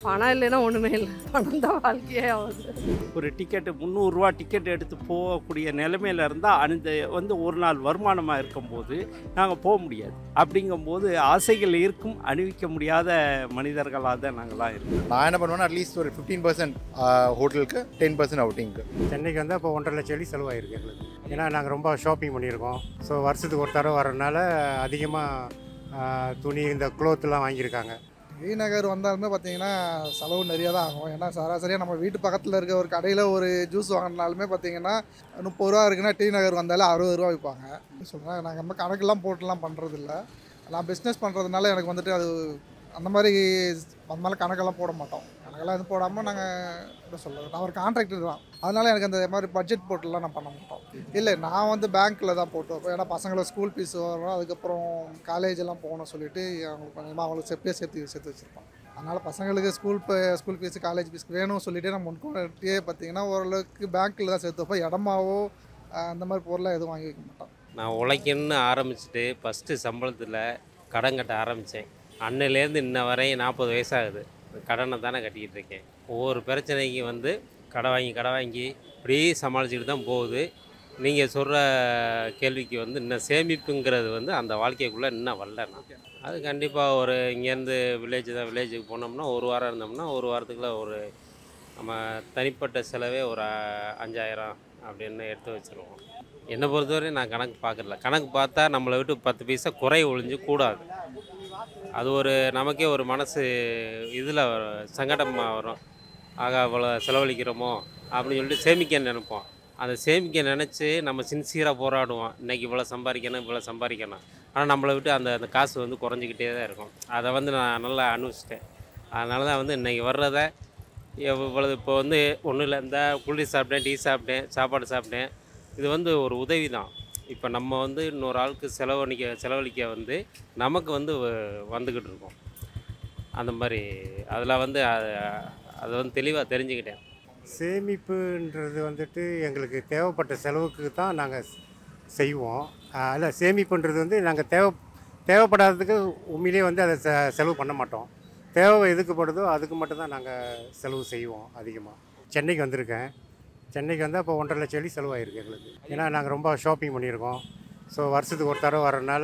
பணம் இல்லைன்னா ஒன்றுமே இல்லை பணம் தான் வாழ்க்கையே ஆகுது ஒரு டிக்கெட்டு முந்நூறுரூவா டிக்கெட் எடுத்து போகக்கூடிய நிலைமையில இருந்தால் அந்த வந்து ஒரு நாள் வருமானமாக இருக்கும்போது நாங்கள் போக முடியாது அப்படிங்கும்போது ஆசைகள் இருக்கும் அணிவிக்க முடியாத மனிதர்களாக தான் நாங்களாம் இருக்கோம் நான் என்ன பண்ணுவேன்னா அட்லீஸ்ட் ஒரு ஃபிஃப்டீன் பர்சன்ட் ஹோட்டலுக்கு டென் பர்சன்ட் அவுட்டிங்க்கு சென்னைக்கு வந்து இப்போ ஒன்றரை லட்சம் வெள்ளி செலவாயிருக்கு எங்களுக்கு ஏன்னா நாங்கள் ரொம்ப ஷாப்பிங் பண்ணியிருக்கோம் ஸோ வருஷத்துக்கு ஒரு தடவை வரனால அதிகமாக துணி இந்த க்ளோத்லாம் வாங்கியிருக்காங்க டி நகர் வந்தாலுமே பார்த்தீங்கன்னா செலவு நிறையா தான் ஆகும் ஏன்னா சராசரியாக நம்ம வீட்டு பக்கத்தில் இருக்க ஒரு கடையில் ஒரு ஜூஸ் வாங்கினாலுமே பார்த்தீங்கன்னா முப்பது ரூபா இருக்குன்னா டி நகர் வந்தாலே அறுபது ரூபா விற்பாங்க சொல்கிறேன் நாங்கள் நம்ம கணக்கெல்லாம் போட்டுலாம் பண்ணுறதில்ல நான் பிஸ்னஸ் பண்ணுறதுனால எனக்கு வந்துட்டு அது அந்த மாதிரி அந்த மாதிரி கணக்கெல்லாம் போட மாட்டோம் கணக்கெல்லாம் எதுவும் போடாமல் நாங்கள் என்ன சொல்கிறது நான் ஒரு கான்ட்ராக்டர் தான் அதனால எனக்கு அந்த மாதிரி பட்ஜெட் போட்டுலாம் நான் பண்ண மாட்டோம் இல்லை நான் வந்து பேங்க்கில் தான் போட்டு வைப்பேன் ஏன்னா பசங்களுக்கு ஸ்கூல் ஃபீஸ் வரும் அதுக்கப்புறம் காலேஜ் எல்லாம் போகணும்னு சொல்லிட்டு அவங்களுக்கு கொஞ்சமாக அவங்களுக்கு செப்பே சேர்த்து சேர்த்து வச்சுருப்போம் அதனால் பசங்களுக்கு school school fees college fees வேணும்னு சொல்லிட்டு நம்ம முன்கூட்டியே பார்த்தீங்கன்னா ஓரளவுக்கு பேங்க்கில் தான் சேர்த்து வைப்போம் இடமாவோ அஹ், அந்த மாதிரி பொருளாக எதுவும் வாங்கி வைக்க மாட்டோம் நான் உழைக்கணும்னு ஆரம்பிச்சுட்டு ஃபஸ்ட்டு சம்பளத்தில் கடன் கட்ட ஆரம்பித்தேன் அன்னையிலேருந்து இன்ன வரையும் நாற்பது வயசாகுது கடனை தானே கட்டிக்கிட்டு இருக்கேன் ஒவ்வொரு பிரச்சனைக்கு வந்து கடை வாங்கி கடை வாங்கி இப்படியே சமாளிச்சுட்டு தான் போகுது நீங்கள் சொல்கிற கேள்விக்கு வந்து இன்னும் சேமிப்புங்கிறது வந்து அந்த வாழ்க்கைக்குள்ளே இன்னும் வரல நான் அது கண்டிப்பாக ஒரு இங்கேருந்து வில்லேஜ் தான் வில்லேஜுக்கு போனோம்னா ஒரு வாரம் இருந்தோம்னா ஒரு வாரத்துக்குள்ள ஒரு நம்ம தனிப்பட்ட செலவே ஒரு அ- அஞ்சாயிரம் அப்படின்னு எடுத்து வச்சுருவோம் என்னை பொறுத்தவரை நான் கணக்கு பார்க்கல கணக்கு பார்த்தா நம்மளை விட்டு பத்து பைசா குறை ஒழிஞ்சு கூடாது அது ஒரு நமக்கே ஒரு மனசு இதில் சங்கடமாக வரும் ஆகா இவ்வளோ செலவழிக்கிறோமோ அப்படின்னு சொல்லிட்டு சேமிக்க நினைப்போம் அதை சேமிக்க நினச்சி நம்ம சின்சியராக போராடுவோம் இன்றைக்கி இவ்வளோ சம்பாதிக்கணும் இவ்வளோ சம்பாதிக்கணும் ஆனால் நம்மளை விட்டு அந்த அந்த காசு வந்து குறைஞ்சிக்கிட்டே தான் இருக்கும் அதை வந்து நான் நல்லா அனுபவிச்சிட்டேன் அதனால தான் வந்து இன்றைக்கி வர்றதை இவ்வளவு இப்போ வந்து ஒன்றும் இல்லை இந்த குளிர் சாப்பிட்டேன் டீ சாப்பிட்டேன் சாப்பாடு சாப்பிட்டேன் இது வந்து ஒரு உதவி தான் இப்போ நம்ம வந்து இன்னொரு ஆளுக்கு செலவழிக்க செலவழிக்க வந்து நமக்கு வந்து வ- வந்துக்கிட்டு இருக்கோம் அந்த மாதிரி அதில் வந்து அ- அதை வந்து தெளிவாக தெரிஞ்சுக்கிட்டேன் சேமிப்புன்றது வந்துட்டு எங்களுக்கு தேவைப்பட்ட செலவுக்கு தான் நாங்கள் செய்வோம் இல்லை சேமிப்புன்றது வந்து நாங்கள் தேவை தேவைப்படாததுக்கு உண்மையிலேயே வந்து அதை செ செலவு பண்ண மாட்டோம் தேவை எதுக்குப்படுதோ அதுக்கு மட்டும்தான் நாங்கள் செலவு செய்வோம் அதிகமாக சென்னைக்கு வந்திருக்கேன் சென்னைக்கு வந்தால் இப்போ ஒன்றரை லட்சம் வெள்ளி செலவாயிருக்கு எங்களுக்கு ஏன்னா நாங்கள் ரொம்ப ஷாப்பிங் பண்ணியிருக்கோம் ஸோ வருஷத்துக்கு ஒரு தடவை வரனால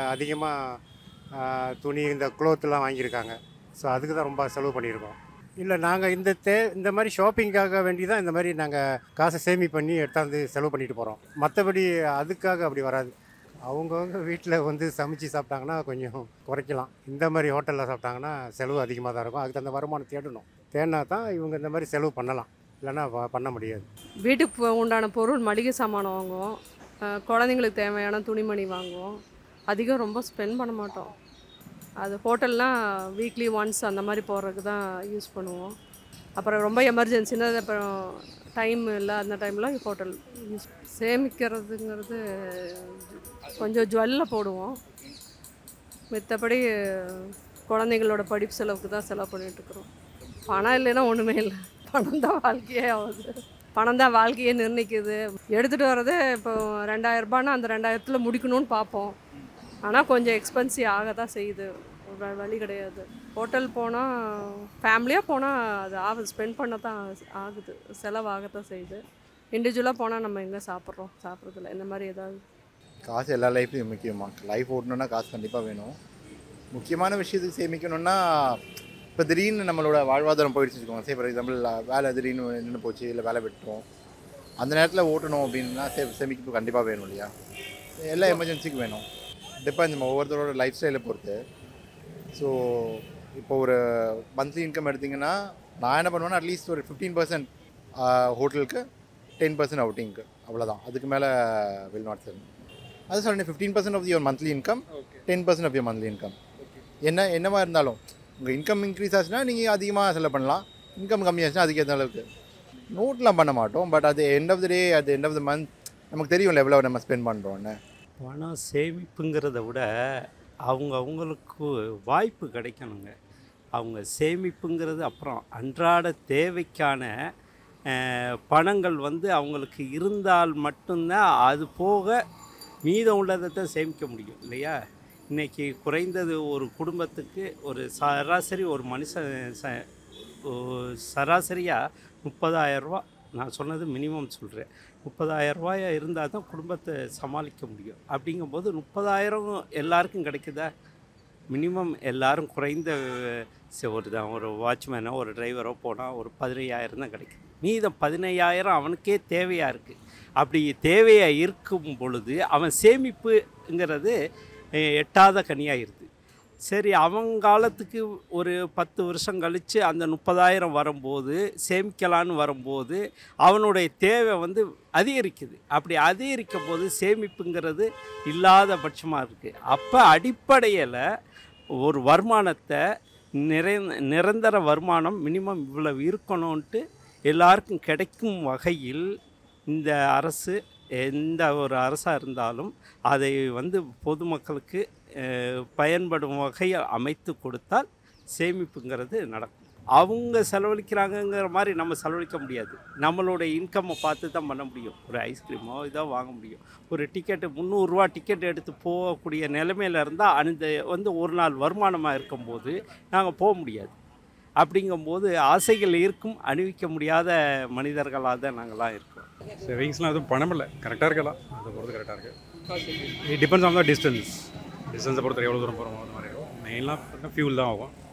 அதிகமாக துணி இந்த க்ளோத்லாம் வாங்கியிருக்காங்க ஸோ அதுக்கு தான் ரொம்ப செலவு பண்ணியிருக்கோம் இல்லை நாங்கள் இந்த தே இந்த மாதிரி ஷாப்பிங்காக வேண்டி தான் இந்த மாதிரி நாங்கள் காசை சேமி பண்ணி எடுத்தாந்து செலவு பண்ணிட்டு போகிறோம் மற்றபடி அதுக்காக அப்படி வராது அவங்கவுங்க வீட்டில் வந்து சமைச்சு சாப்பிட்டாங்கன்னா கொஞ்சம் குறைக்கலாம் இந்த மாதிரி ஹோட்டலில் சாப்பிட்டாங்கன்னா செலவு அதிகமாக தான் இருக்கும் அதுக்கு அந்த வருமானம் தேடணும் தேடினா தான் இவங்க இந்த மாதிரி செலவு பண்ணலாம் இல்லைன்னா ப- பண்ண முடியாது வீட்டுக்கு போ- உண்டான பொருள் மளிகை சாமான் வாங்குவோம் அஹ் குழந்தைங்களுக்கு தேவையான துணிமணி வாங்குவோம் அதிகம் ரொம்ப ஸ்பெண்ட் பண்ண மாட்டோம் அது ஹோட்டல்னால் வீக்லி ஒன்ஸ் அந்த மாதிரி போகிறதுக்கு தான் யூஸ் பண்ணுவோம் அப்புறம் ரொம்ப எமர்ஜென்சின்னா அப்புறம் டைம் இல்லை அந்த டைமில் ஹோட்டல் யூஸ் சேமிக்கிறதுங்கிறது கொஞ்சம் ஜுவல்ல போடுவோம் மித்தபடி குழந்தைங்களோட படிப்பு செலவுக்கு தான் செலவு பண்ணிட்டு இருக்கிறோம் பணம் இல்லைன்னா ஒன்றுமே இல்லை பணம் தான் வாழ்க்கையே ஆகுது பணம் தான் வாழ்க்கையே நிர்ணயிக்குது எடுத்துகிட்டு வர்றது இப்போ ரெண்டாயிரம் ரூபான்னா அந்த ரெண்டாயிரத்தில் முடிக்கணும்னு பார்ப்போம் ஆனால் கொஞ்சம் எக்ஸ்பென்சிவ் ஆக தான் செய்யுது ஒரு வழி கிடையாது ஹோட்டல் போனால் ஃபேமிலியாக போனால் அது ஆகுது ஸ்பெண்ட் பண்ண தான் ஆகுது செலவாகத்தான் செய்யுது இண்டிவிஜுவலாக போனால் நம்ம எங்கே சாப்பிட்றோம் சாப்பிட்றதில்ல இந்த மாதிரி ஏதாவது காசு எல்லா லைஃப்லையும் முக்கியமாக லைஃப் ஓட்டணும்னா காசு கண்டிப்பாக வேணும் முக்கியமான விஷயத்துக்கு சேமிக்கணும்னா இப்போ திடீர்னு நம்மளோட வாழ்வாதாரம் போயிடுச்சு வச்சுக்கோங்க சே ஃபார் எக்ஸாம்பிள் வேலை திடீர்னு நின்று போச்சு இல்லை வேலை விட்டுரும் அந்த நேரத்தில் ஓட்டணும் அப்படின்னா சே சேமிப்பு கண்டிப்பாக வேணும் இல்லையா எல்லா எமர்ஜென்சிக்கும் வேணும் டிபெண்ட் நம்ம ஒவ்வொருத்தரோட லைஃப் ஸ்டைலை பொறுத்து ஸோ இப்போ ஒரு மந்த்லி இன்கம் எடுத்திங்கன்னா நான் என்ன பண்ணுவேன்னா அட்லீஸ்ட் ஒரு ஃபிஃப்டீன் பர்சன்ட் ஹோட்டலுக்கு டென் பர்சன்ட் அவுட்டிங்க்கு அவ்வளோதான் அதுக்கு மேலே வில் நாட் செல் அது சொல்லுங்கள் fifteen percent of your monthly income ten percent of your monthly income என்ன என்னவா இருந்தாலும் உங்கள் இன்கம் இன்க்ரீஸ் ஆச்சுன்னா நீங்கள் அதிகமாக செலவு பண்ணலாம் இன்கம் கம்மியாச்சுன்னா அதுக்கேற்ற அளவுக்கு நோட்லாம் பண்ண மாட்டோம் பட் அது எண்ட் ஆஃப் த டே அது எண்ட் ஆஃப் த மந்த் நமக்கு தெரியும்ல எவ்வளோ நம்ம ஸ்பெண்ட் பண்ணுறோன்னு பணம் சேமிப்புங்கிறத விட அவங்க அவங்களுக்கு வாய்ப்பு கிடைக்கணுங்க அவங்க சேமிப்புங்கிறது அப்புறம் அன்றாட தேவைக்கான அஹ், பணங்கள் வந்து அவங்களுக்கு இருந்தால் மட்டும்தான் அது போக மீதம் உள்ளதை தான் சேமிக்க முடியும் இல்லையா இன்றைக்கி குறைந்தது ஒரு குடும்பத்துக்கு ஒரு சராசரி ஒரு மனுஷன் ச சராசரியாக முப்பதாயிரரூபா நான் சொன்னது மினிமம் சொல்கிறேன் முப்பதாயிரம் ரூபாயா இருந்தால் தான் குடும்பத்தை சமாளிக்க முடியும் அப்படிங்கும்போது முப்பதாயிரம் எல்லாருக்கும் கிடைக்குதா மினிமம் எல்லாரும் குறைந்த ச- ஒரு தான் ஒரு வாட்ச்மேனோ ஒரு டிரைவரோ போனால் ஒரு பதினையாயிரம் தான் கிடைக்குது மீதம் பதினையாயிரம் அவனுக்கே தேவையாக இருக்குது அப்படி தேவையாக இருக்கும் பொழுது அவன் சேமிப்புங்கிறது அஹ், எட்டாத கனியாயிருது சரி அவன் காலத்துக்கு ஒரு பத்து வருஷம் கழித்து அந்த முப்பதாயிரம் வரும்போது சேமிக்கலான்னு வரும்போது அவனுடைய தேவை வந்து அதிகரிக்குது அப்படி அதிகரிக்கும் போது சேமிப்புங்கிறது இல்லாத பட்சமாக இருக்குது அப்போ அடிப்படையில் ஒரு வருமானத்தை நிறை நிரந்தர வருமானம் மினிமம் இவ்வளவு இருக்கணும்ன்ட்டு எல்லாருக்கும் கிடைக்கும் வகையில் இந்த அரசு எந்த ஒரு அரசாக இருந்தாலும் அதை வந்து பொதுமக்களுக்கு அஹ், பயன்படும் வகையில் அமைத்து கொடுத்தால் சேமிப்புங்கிறது நடக்கும் அவங்க செலவழிக்கிறாங்கங்கிற மாதிரி நம்ம செலவழிக்க முடியாது நம்மளோட இன்கம்மை பார்த்து தான் பண்ண முடியும் ஒரு ஐஸ்கிரீமோ இதோ வாங்க முடியும் ஒரு டிக்கெட்டு முந்நூறுரூவா டிக்கெட் எடுத்து போகக்கூடிய நிலைமையில இருந்தால் அந்த வந்து ஒரு நாள் வருமானமாக இருக்கும்போது நாங்கள் போக முடியாது அப்படிங்கும்போது ஆசைகள் இருக்கும் அணிவிக்க முடியாத மனிதர்களாக தான் நாங்களாம் இருக்கோம் சேவிங்ஸ்லாம் எதுவும் பணம் இல்லை கரெக்டாக இருக்கலாம் அதை பொறுத்து கரெக்டாக இருக்குது it depends on the distance டிஸ்டன்ஸை பொறுத்த எவ்வளோ தூரம் போகிறோமோ அந்த மாதிரி இருக்கும் மெயினாக ஃபியூல் தான் ஆகும்